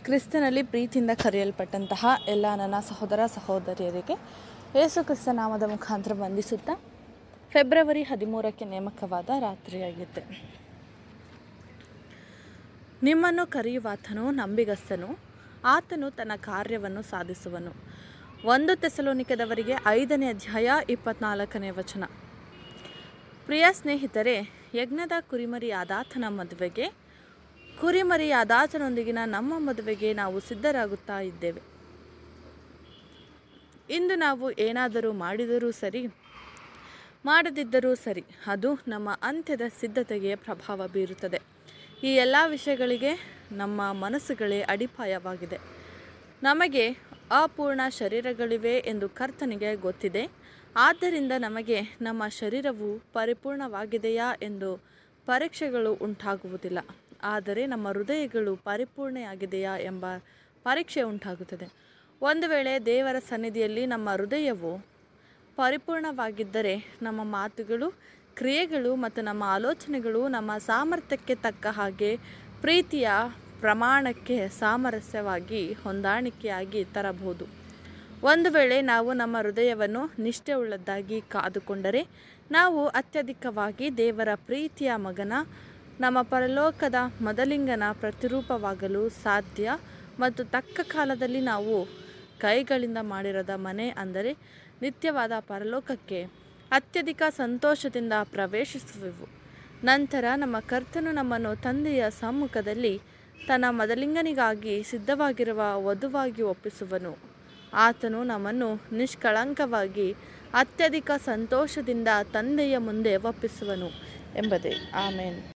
ಕ್ರಿಸ್ತನಲ್ಲಿ ಪ್ರೀತಿಯಿಂದ ಕರೆಯಲ್ಪಟ್ಟಂತಹ ಎಲ್ಲ ನನ್ನ ಸಹೋದರ ಸಹೋದರಿಯರಿಗೆ ಯೇಸು ಕ್ರಿಸ್ತ ನಾಮದ ಮುಖಾಂತರ ವಂದಿಸುತ್ತಾ ಫೆಬ್ರವರಿ ಹದಿಮೂರಕ್ಕೆ ನೇಮಕವಾದ ರಾತ್ರಿಯಾಗಿದೆ ನಿಮ್ಮನ್ನು ಕರೆಯುವಾತನು ನಂಬಿಗಸ್ತನು ಆತನು ತನ್ನ ಕಾರ್ಯವನ್ನು ಸಾಧಿಸುವನು ಒಂದು ತೆಸಲೋನಿಕದವರಿಗೆ ಐದನೇ ಅಧ್ಯಾಯ ಇಪ್ಪತ್ನಾಲ್ಕನೇ ವಚನ ಪ್ರಿಯ ಸ್ನೇಹಿತರೆ ಯಜ್ಞದ ಕುರಿಮರಿಯಾದಾತನ ಮದುವೆಗೆ ಕುರಿಮರಿಯಾದಾತನೊಂದಿಗಿನ ನಮ್ಮ ಮದುವೆಗೆ ನಾವು ಸಿದ್ಧರಾಗುತ್ತಾ ಇದ್ದೇವೆ ಇಂದು ನಾವು ಏನಾದರೂ ಮಾಡಿದರೂ ಸರಿ ಮಾಡದಿದ್ದರೂ ಸರಿ ಅದು ನಮ್ಮ ಅಂತ್ಯದ ಸಿದ್ಧತೆಗೆ ಪ್ರಭಾವ ಬೀರುತ್ತದೆ ಈ ಎಲ್ಲ ವಿಷಯಗಳಿಗೆ ನಮ್ಮ ಮನಸ್ಸುಗಳೇ ಅಡಿಪಾಯವಾಗಿದೆ ನಮಗೆ ಅಪೂರ್ಣ ಶರೀರಗಳಿವೆ ಎಂದು ಕರ್ತನಿಗೆ ಗೊತ್ತಿದೆ ಆದ್ದರಿಂದ ನಮಗೆ ನಮ್ಮ ಶರೀರವು ಪರಿಪೂರ್ಣವಾಗಿದೆಯಾ ಎಂದು ಪರೀಕ್ಷೆಗಳು ಉಂಟಾಗುವುದಿಲ್ಲ ಆದರೆ ನಮ್ಮ ಹೃದಯಗಳು ಪರಿಪೂರ್ಣೆಯಾಗಿದೆಯಾ ಎಂಬ ಪರೀಕ್ಷೆ ಉಂಟಾಗುತ್ತದೆ ಒಂದು ವೇಳೆ ದೇವರ ಸನ್ನಿಧಿಯಲ್ಲಿ ನಮ್ಮ ಹೃದಯವು ಪರಿಪೂರ್ಣವಾಗಿದ್ದರೆ ನಮ್ಮ ಮಾತುಗಳು ಕ್ರಿಯೆಗಳು ಮತ್ತು ನಮ್ಮ ಆಲೋಚನೆಗಳು ನಮ್ಮ ಸಾಮರ್ಥ್ಯಕ್ಕೆ ತಕ್ಕ ಹಾಗೆ ಪ್ರೀತಿಯ ಪ್ರಮಾಣಕ್ಕೆ ಸಾಮರಸ್ಯವಾಗಿ ಹೊಂದಾಣಿಕೆಯಾಗಿ ತರಬಹುದು ಒಂದು ವೇಳೆ ನಾವು ನಮ್ಮ ಹೃದಯವನ್ನು ನಿಷ್ಠೆಯುಳ್ಳದ್ದಾಗಿ ಕಾದುಕೊಂಡರೆ ನಾವು ಅತ್ಯಧಿಕವಾಗಿ ದೇವರ ಪ್ರೀತಿಯ ಮಗನ ನಮ್ಮ ಪರಲೋಕದ ಮೊದಲಿಂಗನ ಪ್ರತಿರೂಪವಾಗಲು ಸಾಧ್ಯ ಮತ್ತು ತಕ್ಕ ಕಾಲದಲ್ಲಿ ನಾವು ಕೈಗಳಿಂದ ಮಾಡಿರದ ಮನೆ ಅಂದರೆ ನಿತ್ಯವಾದ ಪರಲೋಕಕ್ಕೆ ಅತ್ಯಧಿಕ ಸಂತೋಷದಿಂದ ಪ್ರವೇಶಿಸುವೆವು ನಂತರ ನಮ್ಮ ಕರ್ತನು ನಮ್ಮನ್ನು ತಂದೆಯ ಸಮ್ಮುಖದಲ್ಲಿ ತನ್ನ ಮೊದಲಿಂಗನಿಗಾಗಿ ಸಿದ್ಧವಾಗಿರುವ ವಧುವಾಗಿ ಒಪ್ಪಿಸುವನು ಆತನು ನಮ್ಮನ್ನು ನಿಷ್ಕಳಂಕವಾಗಿ ಅತ್ಯಧಿಕ ಸಂತೋಷದಿಂದ ತಂದೆಯ ಮುಂದೆ ಒಪ್ಪಿಸುವನು ಎಂಬುದೇ ಆಮೇನ್